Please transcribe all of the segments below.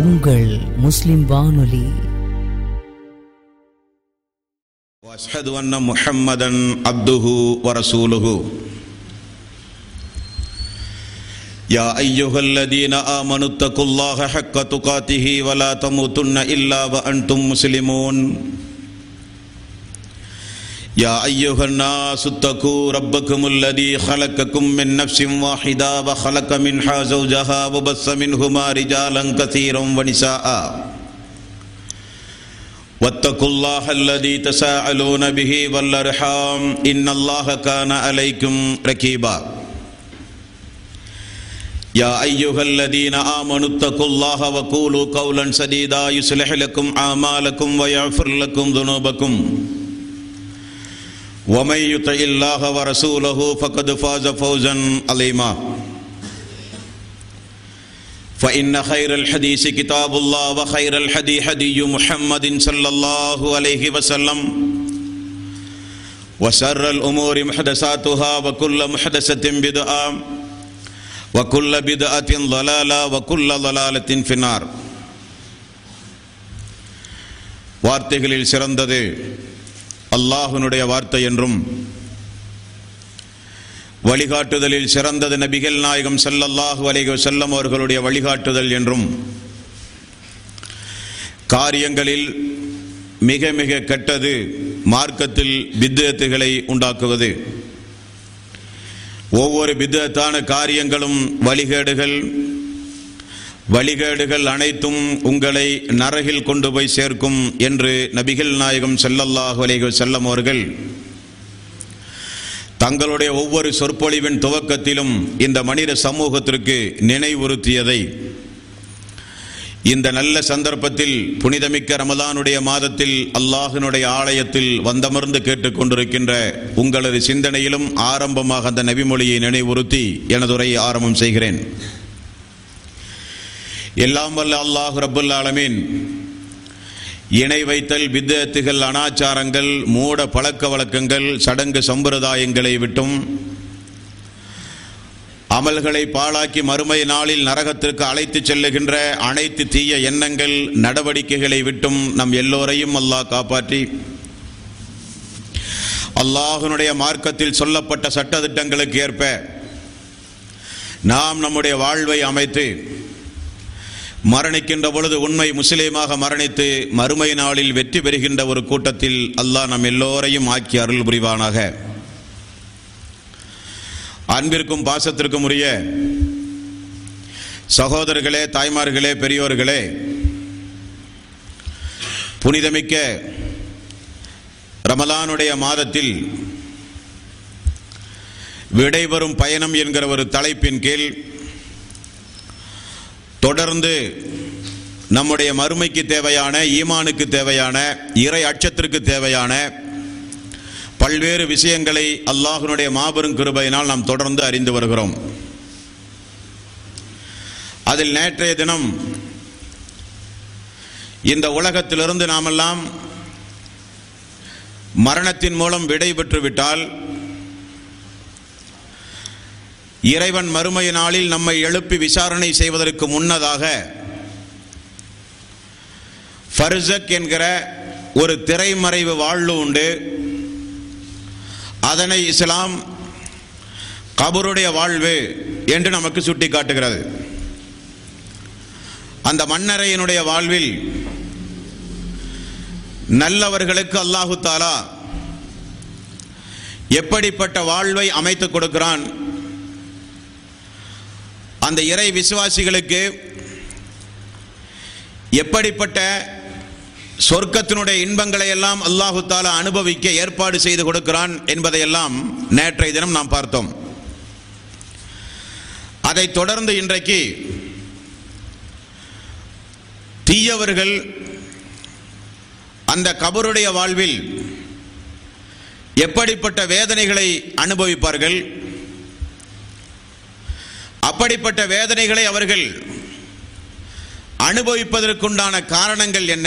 உங்கள் முஸ்லிம் வானொலி واشهد ان محمدا عبده ورسوله يا ايها الذين امنوا اتقوا الله حق تقاته ولا تموتن الا وانتم مسلمون يا ايها الناس اتقوا ربكم الذي خلقكم من نفس واحده وخلق منها زوجها وبث منهما رجالا كثيرا ونساء واتقوا الله الذي تساءلون به والارحام ان الله كان عليكم ركيبا يا ايها الذين امنوا اتقوا الله وقولوا قولا سديدا يصلح لكم اعمالكم ويغفر لكم ذنوبكم ومن يطع الله ورسوله فقد فاز فوزا عظيما فإن خير الحديث كتاب الله وخير الحدي حدي محمد صلى الله عليه وسلم وسر الأمور محدثاتها وكل محدثة بدعة وكل بدعة ضلالة وكل ضلالة في النار வார்த்தைகளில் சிறந்தது அல்லாஹ்வினுடைய வார்த்தை என்றும் வழிகாட்டுதலில் சிறந்தது நபிகள் நாயகம் ஸல்லல்லாஹு அலைஹி வஸல்லம் அவர்களுடைய வழிகாட்டுதல் என்றும் காரியங்களில் மிக மிக கெட்டது மார்க்கத்தில் பித்தத்துகளை உண்டாக்குவது ஒவ்வொரு பித்தத்தான காரியங்களும் வழிகேடுகள் வழிகேடுகள் அனைத்தும் உங்களை நரகில் கொண்டு போய் சேர்க்கும் என்று நபிகள் நாயகம் ஸல்லல்லாஹு அலைஹி வஸல்லம் அவர்கள் தங்களுடைய ஒவ்வொரு சொற்பொழிவின் துவக்கத்திலும் இந்த மனித சமூகத்திற்கு நினைவுறுத்தியதை இந்த நல்ல சந்தர்ப்பத்தில் புனிதமிக்க ரமலானுடைய மாதத்தில் அல்லாஹினுடைய ஆலயத்தில் வந்தமர்ந்து கேட்டுக்கொண்டிருக்கின்ற உங்களது சிந்தனையிலும் ஆரம்பமாக அந்த நபிமொழியை நினைவுறுத்தி எனது உரையை ஆரம்பம் செய்கிறேன் எல்லாம் வல்ல அல்லாஹ் ரப்புல் ஆலமீன் இணை வைத்தல் வித்தத்துகள் அனாச்சாரங்கள் மூட பழக்க வழக்கங்கள் சடங்கு சம்பிரதாயங்களை விட்டும் அமல்களை பாழாக்கி மறுமை நாளில் நரகத்திற்கு அழைத்துச் செல்லுகின்ற அனைத்து தீய எண்ணங்கள் நடவடிக்கைகளை விட்டும் நம் எல்லோரையும் அல்லாஹ் காப்பாற்றி அல்லாஹனுடைய மார்க்கத்தில் சொல்லப்பட்ட சட்டதிட்டங்களுக்கு ஏற்ப நாம் நம்முடைய வாழ்வை அமைத்து மரணிக்கின்ற பொழுது உண்மை முஸ்லீமாக மரணித்து மறுமை நாளில் வெற்றி பெறுகின்ற ஒரு கூட்டத்தில் அல்லாஹ் நம் எல்லோரையும் ஆக்கி அருள் புரிவானாக அன்பிற்கும் பாசத்திற்கும் உரிய சகோதரர்களே தாய்மார்களே பெரியோர்களே புனிதமிக்க ரமலானுடைய மாதத்தில் விடைபெறும் பயணம் என்கிற ஒரு தலைப்பின் கீழ் தொடர்ந்து நம்முடைய மறுமைக்கு தேவையான ஈமானுக்கு தேவையான இறை அச்சத்திற்கு தேவையான பல்வேறு விஷயங்களை அல்லாஹினுடைய மாபெரும் கிருபையினால் நாம் தொடர்ந்து அறிந்து வருகிறோம் அதில் நேற்றைய தினம் இந்த உலகத்திலிருந்து நாமெல்லாம் மரணத்தின் மூலம் விடை பெற்று விட்டால் இறைவன் மறுமை நாளில் நம்மை எழுப்பி விசாரணை செய்வதற்கு முன்னதாக ஃபர்சக் என்கிற ஒரு திரைமறைவு வாழ்வு உண்டு அதனை இஸ்லாம் கபருடைய வாழ்வு என்று நமக்கு சுட்டி காட்டுகிறது அந்த மன்னரையினுடைய வாழ்வில் நல்லவர்களுக்கு அல்லாஹு தாலா எப்படிப்பட்ட வாழ்வை அமைத்துக் கொடுக்கிறான் அந்த இறை விசுவாசிகளுக்கு எப்படிப்பட்ட சொர்க்கத்தினுடைய இன்பங்களை எல்லாம் அல்லாஹு தாலா அனுபவிக்க ஏற்பாடு செய்து கொடுக்கிறான் என்பதையெல்லாம் நேற்றைய தினம் நாம் பார்த்தோம் அதைத் தொடர்ந்து இன்றைக்கு தீயவர்கள் அந்த கபருடைய வாழ்வில் எப்படிப்பட்ட வேதனைகளை அனுபவிப்பார்கள் அப்படிப்பட்ட வேதனைகளை அவர்கள் அனுபவிப்பதற்குண்டான காரணங்கள் என்ன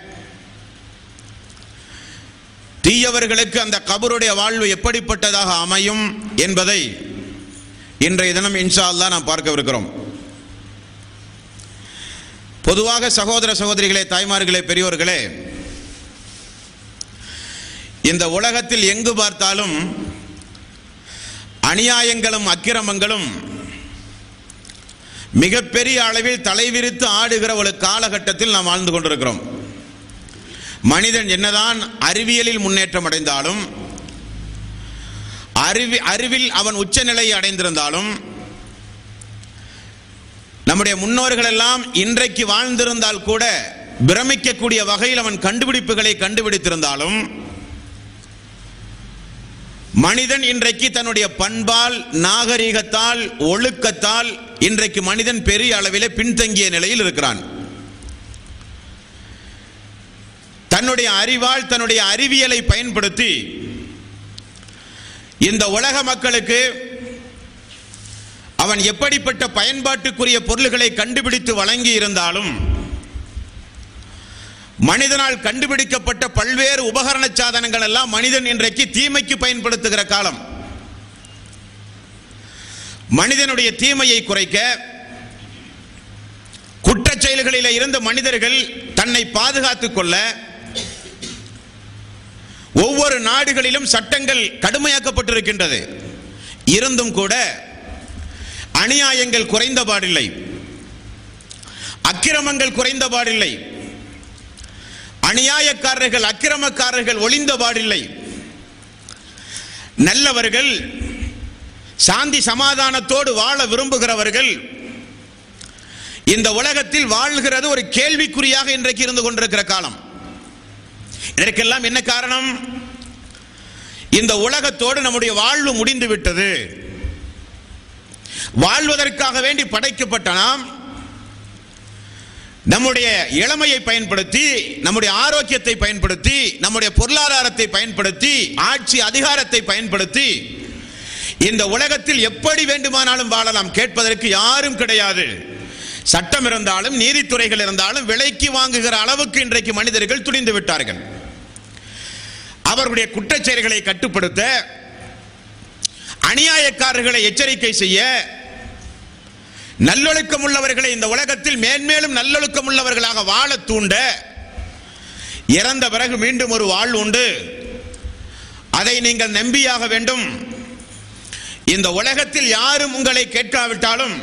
தீயவர்களுக்கு அந்த கபருடைய வாழ்வு எப்படிப்பட்டதாக அமையும் என்பதை இன்றைய தினம் இன்ஷா அல்லாஹ் நாம் பார்க்கவிருக்கிறோம் பொதுவாக சகோதர சகோதரிகளே தாய்மார்களே பெரியோர்களே இந்த உலகத்தில் எங்கு பார்த்தாலும் அநியாயங்களும் அக்கிரமங்களும் மிகப்பெரிய அளவில் தலைவிரித்து ஆடுகிற ஒரு காலகட்டத்தில் நாம் வாழ்ந்து கொண்டிருக்கிறோம் மனிதன் என்னதான் அறிவியலில் முன்னேற்றம் அடைந்தாலும் அறிவி அறிவில் அவன் உச்சநிலையை அடைந்திருந்தாலும் நம்முடைய முன்னோர்கள் எல்லாம் இன்றைக்கு வாழ்ந்திருந்தால் கூட பிரமிக்கக்கூடிய வகையில் அவன் கண்டுபிடிப்புகளை கண்டுபிடித்திருந்தாலும் மனிதன் இன்றைக்கு தன்னுடைய பண்பால் நாகரீகத்தால் ஒழுக்கத்தால் இன்றைக்கு மனிதன் பெரிய அளவிலே பின்தங்கிய நிலையில் இருக்கிறான் தன்னுடைய அறிவால் தன்னுடைய அறிவியலை பயன்படுத்தி இந்த உலக மக்களுக்கு அவன் எப்படிப்பட்ட பயன்பாட்டுக்குரிய பொருள்களை கண்டுபிடித்து வழங்கி இருந்தாலும் மனிதனால் கண்டுபிடிக்கப்பட்ட பல்வேறு உபகரண சாதனங்கள் எல்லாம் மனிதன் இன்றைக்கு தீமைக்கு பயன்படுத்துகிற காலம் மனிதனுடைய தீமையை குறைக்க குற்றச் செயல்களில் இருந்து மனிதர்கள் தன்னை பாதுகாத்துக் கொள்ள ஒவ்வொரு நாடுகளிலும் சட்டங்கள் கடுமையாக்கப்பட்டிருக்கின்றது இருந்தும் கூட அநியாயங்கள் குறைந்த பாடில்லை அக்கிரமங்கள் குறைந்த பாடில்லை அநியாயக்காரர்கள் அக்கிரமக்காரர்கள் ஒளிந்த பாடில்லை நல்லவர்கள் சாந்தி சமாதானத்தோடு வாழ விரும்புகிறவர்கள் இந்த உலகத்தில் வாழ்கிறது ஒரு கேள்விக்குறியாக இன்றைக்கு இருந்து கொண்டிருக்கிற காலம் இதற்கெல்லாம் என்ன காரணம் இந்த உலகத்தோடு நம்முடைய வாழ்வு முடிந்து விட்டது வாழ்வதற்காக வேண்டி படைக்கப்பட்ட நாம் நம்முடைய இளமையை பயன்படுத்தி நம்முடைய ஆரோக்கியத்தை பயன்படுத்தி நம்முடைய பொருளாதாரத்தை பயன்படுத்தி ஆட்சி அதிகாரத்தை பயன்படுத்தி இந்த உலகத்தில் எப்படி வேண்டுமானாலும் வாழலாம் கேட்பதற்கு யாரும் கிடையாது சட்டம் இருந்தாலும் நீதித்துறைகள் இருந்தாலும் விலைக்கு வாங்குகிற அளவுக்கு இன்றைக்கு மனிதர்கள் துணிந்து விட்டார்கள் அவர்களுடைய குற்றச்செயல்களை கட்டுப்படுத்த அநியாயக்காரர்களை எச்சரிக்கை செய்ய நல்லொழுக்கம் உள்ளவர்களை இந்த உலகத்தில் மேன்மேலும் நல்லொழுக்கம் உள்ளவர்களாக வாழ தூண்ட இறந்த பிறகு மீண்டும் ஒரு வாழ் உண்டு அதை நீங்கள் நம்பியாக வேண்டும் இந்த உலகத்தில் யாரும் உங்களை கேட்காவிட்டாலும்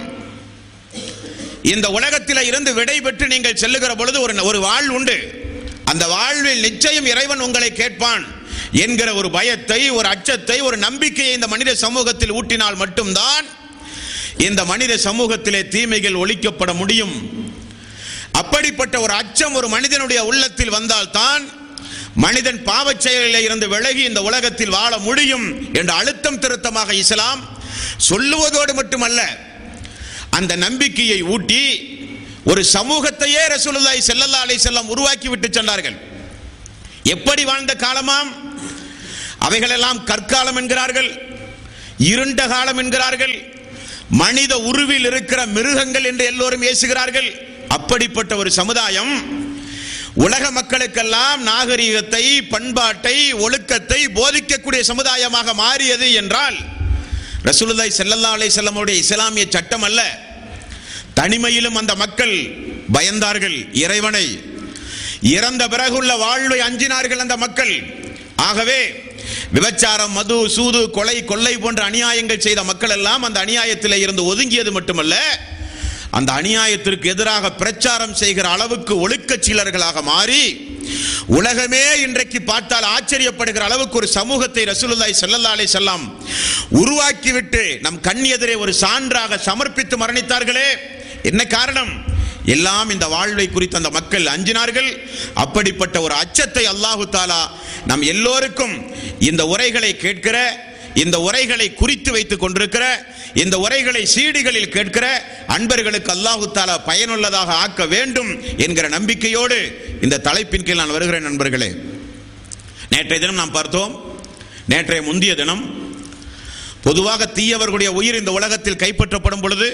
இந்த உலகத்தில் இருந்து விடை பெற்று நீங்கள் செல்லுகிற பொழுது ஒரு ஒரு வாழ் உண்டு அந்த வாழ்வில் நிச்சயம் இறைவன் உங்களை கேட்பான் என்கிற ஒரு பயத்தை ஒரு அச்சத்தை ஒரு நம்பிக்கையை இந்த மனித சமூகத்தில் ஊட்டினால் மட்டும்தான் இந்த மனித சமூகத்திலே தீமைகள் ஒழிக்கப்பட முடியும் அப்படிப்பட்ட ஒரு அச்சம் ஒரு மனிதனுடைய உள்ளத்தில் வந்தால்தான் மனிதன் பாவச் செயலில் இருந்து விலகி இந்த உலகத்தில் வாழ முடியும் என்ற அழுத்தம் திருத்தமாக இஸ்லாம் சொல்லுவதோடு மட்டுமல்ல அந்த நம்பிக்கையை ஊட்டி ஒரு சமூகத்தையே ரசூலுல்லாஹி ஸல்லல்லாஹு அலைஹி வஸல்லம் உருவாக்கி விட்டு சென்றார்கள் எப்படி வாழ்ந்த காலமாம் அவைகளெல்லாம் கற்காலம் என்கிறார்கள் இருண்ட காலம் என்கிறார்கள் மனித உருவில் இருக்கிற மிருகங்கள் என்று எல்லோரும் ஏசுகிறார்கள் அப்படிப்பட்ட ஒரு சமுதாயம் உலக மக்களுக்கெல்லாம் நாகரீகத்தை பண்பாட்டை ஒழுக்கத்தை போதிக்கக்கூடிய சமுதாயமாக மாறியது என்றால் ரசூலுல்லாஹி ஸல்லல்லாஹு அலைஹி வஸல்லமுடைய இஸ்லாமிய சட்டம் அல்ல தனிமையிலும் அந்த மக்கள் பயந்தார்கள் இறைவனை இறந்த பிறகுள்ள வாழ்வை அஞ்சினார்கள் அந்த மக்கள் ஆகவே விபச்சாரம் மது சூது கொலை கொள்ளை போன்ற அநியாயங்கள் செய்த மக்கள் எல்லாம் அந்த அநியாயத்திலே இருந்து ஒதுங்கியது மட்டுமல்ல அந்த அநியாயத்திற்கு எதிராக பிரச்சாரம் செய்கிற அளவுக்கு ஒழுக்கச் சீலர்களாக மாறி உலகமே இன்றைக்கு பார்த்தால் ஆச்சரியப்படுகிற அளவுக்கு ஒரு சமூகத்தை ரசூலுல்லாஹி ஸல்லல்லாஹு அலைஹி வஸல்லம் உருவாக்கிவிட்டு நம் கண் எதிரே ஒரு சான்றாக சமர்ப்பித்து மரணித்தார்களே என்ன காரணம் எல்லாம் இந்த வாழ்வை குறித்து அந்த மக்கள் அஞ்சினார்கள் அப்படிப்பட்ட ஒரு அச்சத்தை அல்லாஹு தாலா நம் எல்லோருக்கும் இந்த உரைகளை கேட்கிற இந்த உரைகளை குறித்து வைத்துக் கொண்டிருக்கிற இந்த உரைகளை சீடிகளில் கேட்கிற அன்பர்களுக்கு அல்லாஹு தாலா பயனுள்ளதாக ஆக்க வேண்டும் என்கிற நம்பிக்கையோடு இந்த தலைப்பின் கீழ் நான் வருகிறேன் நண்பர்களே நேற்றைய தினம் நாம் பார்த்தோம் நேற்றைய முந்திய தினம் பொதுவாக தீயவர்களுடைய உயிர் இந்த உலகத்தில் கைப்பற்றப்படும் பொழுது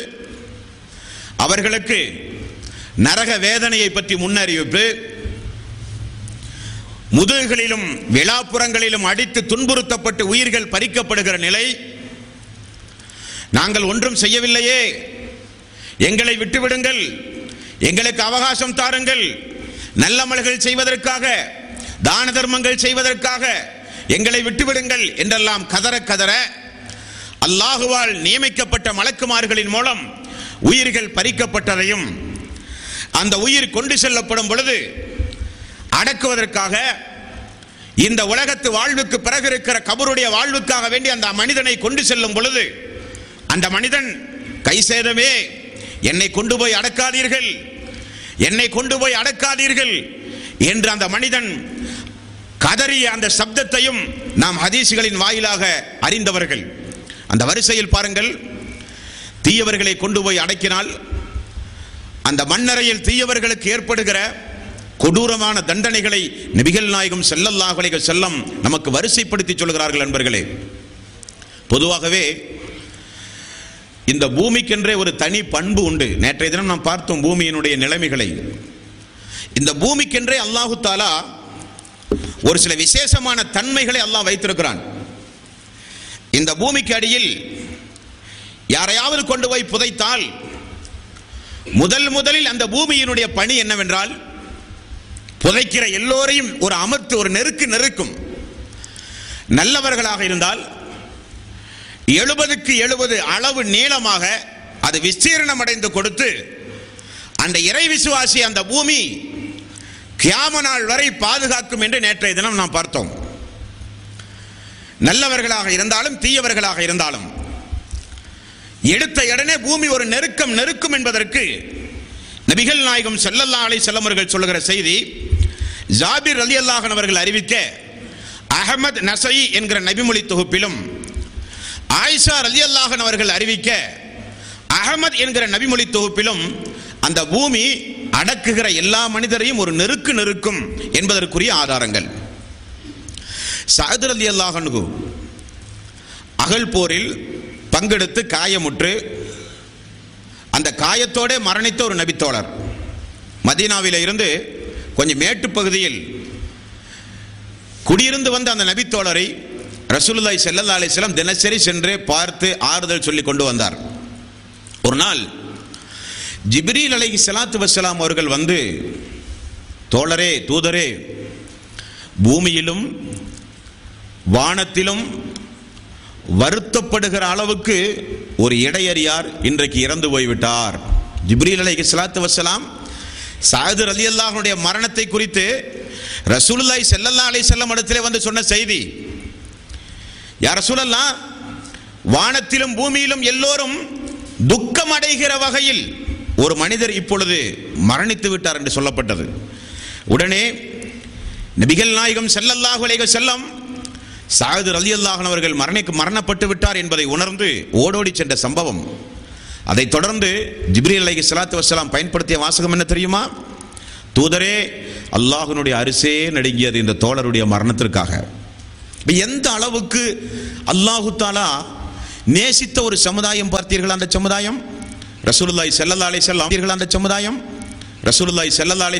அவர்களுக்கு நரக வேதனையை பற்றி முன்னறிவிப்பு முதுகுகளிலும் விழாப்புறங்களிலும் அடித்து துன்புறுத்தப்பட்டு உயிர்கள் பறிக்கப்படுகிற நிலை நாங்கள் ஒன்றும் செய்யவில்லையே எங்களை விட்டுவிடுங்கள் எங்களுக்கு அவகாசம் தாருங்கள் நல்லமல்கள் செய்வதற்காக தான தர்மங்கள் செய்வதற்காக எங்களை விட்டுவிடுங்கள் என்றெல்லாம் கதற கதற அல்லாஹுவால் நியமிக்கப்பட்ட மலக்குமார்களின் மூலம் உயிர்கள் பறிக்கப்பட்டதையும் அந்த உயிர் கொண்டு செல்லப்படும் பொழுது அடக்குவதற்காக இந்த உலகத்து வாழ்வுக்கு பிறகு இருக்கிற கபருடைய வாழ்வுக்காக வேண்டி அந்த மனிதனை கொண்டு செல்லும் பொழுது அந்த மனிதன் கை சேதமே என்னை கொண்டு போய் அடக்காதீர்கள் என்னை கொண்டு போய் அடக்காதீர்கள் என்று அந்த மனிதன் கதறிய அந்த சப்தத்தையும் நாம் ஹதீசுகளின் வாயிலாக அறிந்தவர்கள் அந்த வரிசையில் பாருங்கள் தீயவர்களை கொண்டு போய் அடக்கினால் அந்த மண்ணறையில் தீயவர்களுக்கு ஏற்படுகிற கொடூரமான தண்டனைகளை நபிகள் நாயகம் செல்லல்லாஹ் அலைஹி செல்லம் நமக்கு வரிசைப்படுத்தி சொல்கிறார்கள் நண்பர்களே பொதுவாகவே இந்த பூமிக்கென்றே ஒரு தனி பண்பு உண்டு நேற்றைய தினம் நாம் பார்த்தோம் பூமியினுடைய நிலைமைகளை இந்த பூமிக்கென்றே அல்லாஹு தாலா ஒரு சில விசேஷமான தன்மைகளை அல்லாஹ் வைத்திருக்கிறான் இந்த பூமிக்கு அடியில் யாரையாவது கொண்டு போய் புதைத்தால் முதல் முதலில் அந்த பூமியினுடைய பணி என்னவென்றால் புதைக்கிற எல்லோரையும் ஒரு அமர்த்து ஒரு நெருக்கு நெருக்கும் நல்லவர்களாக இருந்தால் எழுபதுக்கு எழுபது அளவு நீளமாக அது விஸ்தீர்ணம் அடைந்து கொடுத்து அந்த இறை விசுவாசி அந்த பூமி கியாம நாள் வரை பாதுகாக்கும் என்று நேற்றைய தினம் நாம் பார்த்தோம் நல்லவர்களாக இருந்தாலும் தீயவர்களாக இருந்தாலும் எடுத்த உடனே பூமி ஒரு நெருக்கம் நெருக்கும் என்பதற்கு நபிகள் நாயகம் செல்லல்லா அலை செல்லமர்கள் சொல்லுகிற செய்தி ஜாபிர் அலி அல்லாஹன் அவர்கள் அறிவிக்க அகமது நசை என்கிற நபிமொழி தொகுப்பிலும் ஆயிஷா அலி அல்லாஹன் அவர்கள் அறிவிக்க அகமது என்கிற நபிமொழி தொகுப்பிலும் அந்த பூமி அடக்குகிற எல்லா மனிதரையும் ஒரு நெருக்கு நெருக்கும் என்பதற்குரிய ஆதாரங்கள் சாதர் அலி அல்லாஹனுகு அகல் போரில் பங்கெடுத்து காயமுற்று அந்த காயத்தோட மரணித்த ஒரு நபித்தோழர் மதீனாவில இருந்து கொஞ்சம் மேட்டு பகுதியில் குடியிருந்து வந்த அந்த நபித்தோழரை ரசூலுல்லாய் செல்லல்லா அலிஸ்லாம் தினசரி சென்று பார்த்து ஆறுதல் சொல்லி கொண்டு வந்தார் ஒரு நாள் ஜிப்ரீல் அலைஹி ஸலாத்து வஸ்ஸலாம் அவர்கள் வந்து தோழரே தூதரே பூமியிலும் வானத்திலும் வருத்தப்படுகிற அளவுக்கு ஒரு இடையறியார் இன்றைக்கு இறந்து போய்விட்டார் ஜிப்ரீல் அலைஹி ஸலாத்து வஸ்ஸலாம் சாயது அலி அல்லாஹனுடைய மரணத்தை குறித்து ரசூலுல்லாய் செல்லல்லா அலை செல்லம் இடத்திலே வந்து சொன்ன செய்தி யார் ரசூலல்லா வானத்திலும் பூமியிலும் எல்லோரும் துக்கம் அடைகிற வகையில் ஒரு மனிதர் இப்பொழுது மரணித்து விட்டார் என்று சொல்லப்பட்டது உடனே நபிகள் நாயகம் செல்லல்லாஹு அலைஹி செல்லம் சாயது அலி அல்லாஹன் அவர்கள் மரணிக்கு மரணப்பட்டு விட்டார் என்பதை உணர்ந்து ஓடோடி சென்ற சம்பவம் அதைத் தொடர்ந்து ஜிப்ரி அலைஹி ஸலாத்து வஸ்ஸலாம் பயன்படுத்திய வாசகம் என்ன தெரியுமா தூதரே அல்லாஹ்வினுடைய அரிசே நடுங்கியது இந்த தோழருடைய மரணத்திற்காக இப்ப எந்த அளவுக்கு அல்லாஹு தாலா நேசித்த ஒரு சமுதாயம் பார்த்தீர்கள் அந்த சமுதாயம் ரசூலுல்லாஹி ஸல்லல்லாஹு அலைஹி வஸல்லம் அந்த சமுதாயம் ரசூலுல்லாஹி ஸல்லல்லாஹு அலைஹி